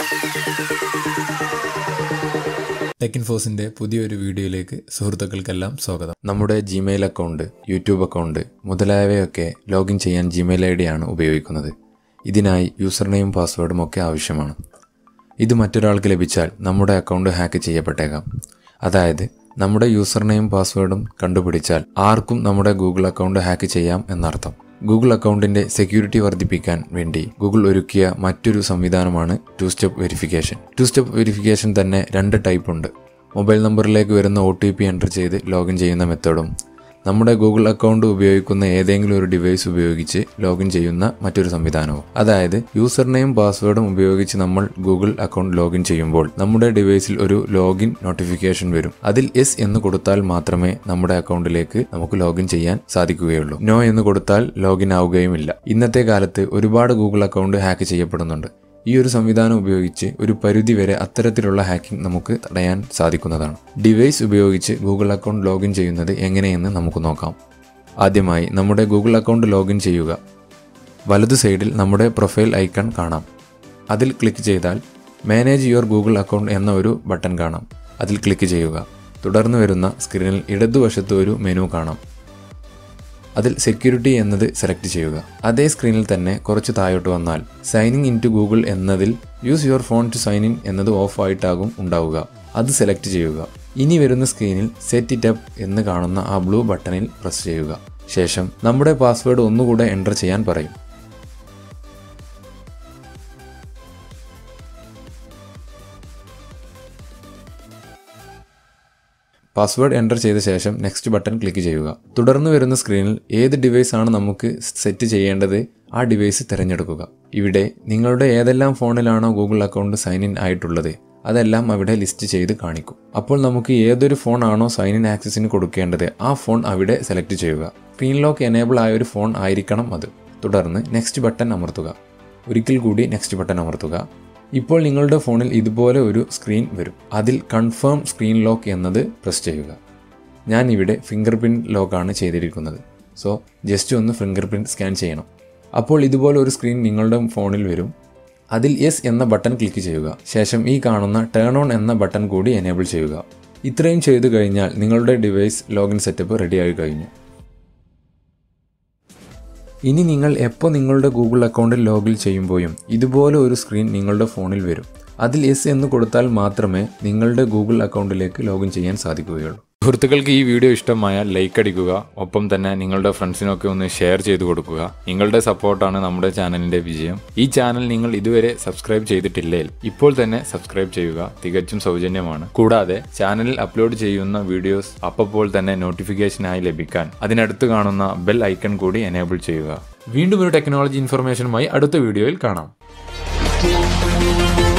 tech ഇൻഫോസിന്റെ പുതിയൊരു വീഡിയോയിലേക്ക് സുഹൃത്തുക്കൾക്കെല്ലാം സ്വാഗതം നമ്മുടെ ജിമെയിൽ അക്കൗണ്ട് യൂട്യൂബ് അക്കൗണ്ട് മുതലായവയൊക്കെ ലോഗിൻ ചെയ്യാൻ ജിമെയിൽ ഐ ഡിയാണ് ഉപയോഗിക്കുന്നത് ഇതിനായി യൂസർ നെയിം പാസ്വേഡും ഒക്കെ ആവശ്യമാണ് ഇത് മറ്റൊരാൾക്ക് ലഭിച്ചാൽ നമ്മുടെ അക്കൗണ്ട് ഹാക്ക് ചെയ്യപ്പെട്ടേക്കാം അതായത് നമ്മുടെ യൂസർ നെയിം പാസ്വേഡും കണ്ടുപിടിച്ചാൽ ആർക്കും നമ്മുടെ ഗൂഗിൾ അക്കൗണ്ട് ഹാക്ക് ചെയ്യാം എന്നർത്ഥം ഗൂഗിൾ അക്കൗണ്ടിന്റെ സെക്യൂരിറ്റി വർദ്ധിപ്പിക്കാൻ വേണ്ടി ഗൂഗിൾ ഒരുക്കിയ മറ്റൊരു സംവിധാനമാണ് two step verification two step verification തന്നെ രണ്ട് ടൈപ്പ് ഉണ്ട് മൊബൈൽ നമ്പറിലേക്ക് വരുന്ന ഒ ടി പി എൻ്റർ ചെയ്ത് ലോഗിൻ ചെയ്യുന്ന മെത്തേഡും നമ്മുടെ ഗൂഗിൾ അക്കൗണ്ട് ഉപയോഗിക്കുന്ന ഏതെങ്കിലും ഒരു ഡിവൈസ് ഉപയോഗിച്ച് ലോഗിൻ ചെയ്യുന്ന മറ്റൊരു സംവിധാനവും അതായത് യൂസർ നെയിം പാസ്വേഡും ഉപയോഗിച്ച് നമ്മൾ ഗൂഗിൾ അക്കൗണ്ട് ലോഗിൻ ചെയ്യുമ്പോൾ നമ്മുടെ ഡിവൈസിൽ ഒരു ലോഗിൻ നോട്ടിഫിക്കേഷൻ വരും അതിൽ എസ് എന്ന് കൊടുത്താൽ മാത്രമേ നമ്മുടെ അക്കൗണ്ടിലേക്ക് നമുക്ക് ലോഗിൻ ചെയ്യാൻ സാധിക്കുകയുള്ളൂ നോ എന്ന് കൊടുത്താൽ ലോഗിൻ ആവുകയുമില്ല ഇന്നത്തെ കാലത്ത് ഒരുപാട് ഗൂഗിൾ അക്കൗണ്ട് ഹാക്ക് ചെയ്യപ്പെടുന്നുണ്ട് ഈ ഒരു സംവിധാനം ഉപയോഗിച്ച് ഒരു പരിധി വരെ അത്തരത്തിലുള്ള ഹാക്കിംഗ് നമുക്ക് തടയാൻ സാധിക്കുന്നതാണ് ഡിവൈസ് ഉപയോഗിച്ച് ഗൂഗിൾ അക്കൗണ്ട് ലോഗിൻ ചെയ്യുന്നത് എങ്ങനെയെന്ന് നമുക്ക് നോക്കാം ആദ്യമായി നമ്മുടെ ഗൂഗിൾ അക്കൗണ്ട് ലോഗിൻ ചെയ്യുക വലതു സൈഡിൽ നമ്മുടെ പ്രൊഫൈൽ ഐക്കൺ കാണാം അതിൽ ക്ലിക്ക് ചെയ്താൽ മാനേജ് യുവർ ഗൂഗിൾ അക്കൗണ്ട് എന്ന ഒരു ബട്ടൺ കാണാം അതിൽ ക്ലിക്ക് ചെയ്യുക തുടർന്ന് വരുന്ന സ്ക്രീനിൽ ഇടതുവശത്ത് ഒരു മെനു കാണാം അതിൽ സെക്യൂരിറ്റി എന്നത് സെലക്ട് ചെയ്യുക അതേ സ്ക്രീനിൽ തന്നെ കുറച്ച് താഴോട്ട് വന്നാൽ സൈനിങ് ഇൻ ടു ഗൂഗിൾ എന്നതിൽ use your phone to sign in എന്നത് ഓഫ് ആയിട്ടാകും ഉണ്ടാവുക അത് സെലക്ട് ചെയ്യുക ഇനി വരുന്ന സ്ക്രീനിൽ സെറ്റ് ഇറ്റ് അപ്പ് എന്ന് കാണുന്ന ആ ബ്ലൂ ബട്ടണിൽ പ്രസ് ചെയ്യുക ശേഷം നമ്മുടെ പാസ്വേഡ് ഒന്നുകൂടെ എൻ്റർ ചെയ്യാൻ പറയും പാസ്വേഡ് എൻ്റർ ചെയ്ത ശേഷം നെക്സ്റ്റ് ബട്ടൺ ക്ലിക്ക് ചെയ്യുക തുടർന്ന് വരുന്ന സ്ക്രീനിൽ ഏത് ഡിവൈസ് ആണ് നമുക്ക് സെറ്റ് ചെയ്യേണ്ടത് ആ ഡിവൈസ് തിരഞ്ഞെടുക്കുക ഇവിടെ നിങ്ങളുടെ ഏതെല്ലാം ഫോണിലാണോ ഗൂഗിൾ അക്കൗണ്ട് സൈൻ ഇൻ ആയിട്ടുള്ളത് അതെല്ലാം അവിടെ ലിസ്റ്റ് ചെയ്ത് കാണിക്കും അപ്പോൾ നമുക്ക് ഏതൊരു ഫോൺ ആണോ സൈൻ ഇൻ ആക്സസിന് കൊടുക്കേണ്ടത് ആ ഫോൺ അവിടെ സെലക്ട് ചെയ്യുക സ്ക്രീൻ ലോക്ക് എനേബിൾ ആയ ഒരു ഫോൺ ആയിരിക്കണം അത് തുടർന്ന് നെക്സ്റ്റ് ബട്ടൺ അമർത്തുക ഒരിക്കൽ കൂടി നെക്സ്റ്റ് ബട്ടൺ അമർത്തുക ഇപ്പോൾ നിങ്ങളുടെ ഫോണിൽ ഇതുപോലെ ഒരു സ്ക്രീൻ വരും അതിൽ കൺഫേം സ്ക്രീൻ ലോക്ക് എന്നത് പ്രസ് ചെയ്യുക ഞാൻ ഇവിടെ ഫിംഗർ പ്രിൻറ്റ് ലോക്കാണ് ചെയ്തിരിക്കുന്നത് സോ ജസ്റ്റ് ഒന്ന് ഫിംഗർ പ്രിൻറ്റ് സ്കാൻ ചെയ്യണം അപ്പോൾ ഇതുപോലെ ഒരു സ്ക്രീൻ നിങ്ങളുടെ ഫോണിൽ വരും അതിൽ യെസ് എന്ന ബട്ടൺ ക്ലിക്ക് ചെയ്യുക ശേഷം ഈ കാണുന്ന ടേൺ ഓൺ എന്ന ബട്ടൺ കൂടി എനേബിൾ ചെയ്യുക ഇത്രയും ചെയ്തു കഴിഞ്ഞാൽ നിങ്ങളുടെ ഡിവൈസ് ലോഗിൻ സെറ്റപ്പ് റെഡിയായി കഴിഞ്ഞു ഇനി നിങ്ങൾ എപ്പോൾ നിങ്ങളുടെ ഗൂഗിൾ അക്കൗണ്ടിൽ ലോഗിൻ ചെയ്യുമ്പോഴും ഇതുപോലെ ഒരു സ്ക്രീൻ നിങ്ങളുടെ ഫോണിൽ വരും അതിൽ എസ് എന്ന് കൊടുത്താൽ മാത്രമേ നിങ്ങളുടെ ഗൂഗിൾ അക്കൗണ്ടിലേക്ക് ലോഗിൻ ചെയ്യാൻ സാധിക്കുകയുള്ളൂ സുഹൃത്തുക്കൾക്ക് ഈ വീഡിയോ ഇഷ്ടമായാൽ ലൈക്ക് അടിക്കുക ഒപ്പം തന്നെ നിങ്ങളുടെ ഫ്രണ്ട്സിനൊക്കെ ഒന്ന് ഷെയർ ചെയ്ത് കൊടുക്കുക നിങ്ങളുടെ സപ്പോർട്ടാണ് നമ്മുടെ ചാനലിന്റെ വിജയം ഈ ചാനൽ നിങ്ങൾ ഇതുവരെ സബ്സ്ക്രൈബ് ചെയ്തിട്ടില്ലേ ഇപ്പോൾ തന്നെ സബ്സ്ക്രൈബ് ചെയ്യുക തികച്ചും സൗജന്യമാണ് കൂടാതെ ചാനലിൽ അപ്ലോഡ് ചെയ്യുന്ന വീഡിയോസ് അപ്പോൾ തന്നെ നോട്ടിഫിക്കേഷനായി ലഭിക്കാൻ അതിനടുത്ത് കാണുന്ന ബെൽ ഐക്കൺ കൂടി എനേബിൾ ചെയ്യുക വീണ്ടും ഒരു ടെക്നോളജി ഇൻഫർമേഷനുമായി അടുത്ത വീഡിയോയിൽ കാണാം